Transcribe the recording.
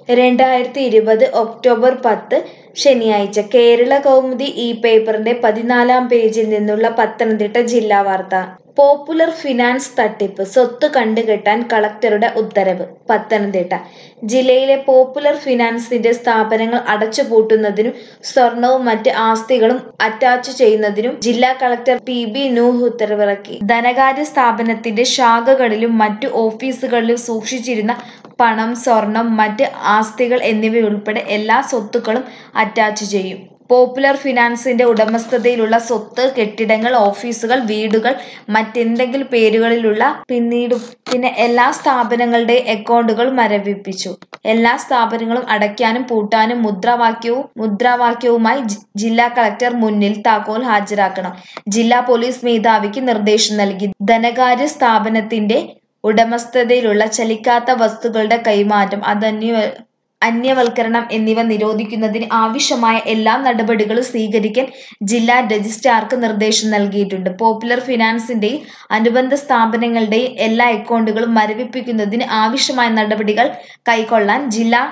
രണ്ടായിരത്തി ഇരുപത് ഒക്ടോബർ പത്ത് ശനിയാഴ്ച കേരള കൗമുദി ഈ പേപ്പറിന്റെ പതിനാലാം പേജിൽ നിന്നുള്ള പത്തനംതിട്ട ജില്ലാ വാർത്ത പോപ്പുലർ ഫിനാൻസ് തട്ടിപ്പ് സ്വത്ത് കണ്ടുകെട്ടാൻ കളക്ടറുടെ ഉത്തരവ് പത്തനംതിട്ട ജില്ലയിലെ പോപ്പുലർ ഫിനാൻസിന്റെ സ്ഥാപനങ്ങൾ അടച്ചുപൂട്ടുന്നതിനും സ്വർണവും മറ്റ് ആസ്തികളും അറ്റാച്ച് ചെയ്യുന്നതിനും ജില്ലാ കളക്ടർ പി ബി നൂഹ് ഉത്തരവിറക്കി ധനകാര്യ സ്ഥാപനത്തിന്റെ ശാഖകളിലും മറ്റു ഓഫീസുകളിലും സൂക്ഷിച്ചിരുന്ന പണം സ്വർണം മറ്റ് ആസ്തികൾ എന്നിവയുൾപ്പെടെ എല്ലാ സ്വത്തുക്കളും അറ്റാച്ച് ചെയ്യും പോപ്പുലർ ഫിനാൻസിന്റെ ഉടമസ്ഥതയിലുള്ള സ്വത്ത് കെട്ടിടങ്ങൾ ഓഫീസുകൾ വീടുകൾ മറ്റെന്തെങ്കിലും പേരുകളിലുള്ള പിന്നീട് പിന്നെ എല്ലാ സ്ഥാപനങ്ങളുടെ അക്കൗണ്ടുകൾ മരവിപ്പിച്ചു എല്ലാ സ്ഥാപനങ്ങളും അടയ്ക്കാനും പൂട്ടാനും മുദ്രാവാക്യവും മുദ്രാവാക്യവുമായി ജി- ജില്ലാ കളക്ടർ മുന്നിൽ താക്കോൽ ഹാജരാക്കണം ജില്ലാ പോലീസ് മേധാവിക്ക് നിർദ്ദേശം നൽകി ധനകാര്യ സ്ഥാപനത്തിന്റെ ഉടമസ്ഥതയിലുള്ള ചലിക്കാത്ത വസ്തുക്കളുടെ കൈമാറ്റം അതന്യ അന്യവൽക്കരണം എന്നിവ നിരോധിക്കുന്നതിന് ആവശ്യമായ എല്ലാ നടപടികളും സ്വീകരിക്കാൻ ജില്ലാ രജിസ്ട്രാർക്ക് നിർദ്ദേശം നൽകിയിട്ടുണ്ട് പോപ്പുലർ ഫിനാൻസിന്റെയും അനുബന്ധ സ്ഥാപനങ്ങളുടെയും എല്ലാ അക്കൗണ്ടുകളും മരവിപ്പിക്കുന്നതിന് ആവശ്യമായ നടപടികൾ കൈക്കൊള്ളാൻ ജില്ലാ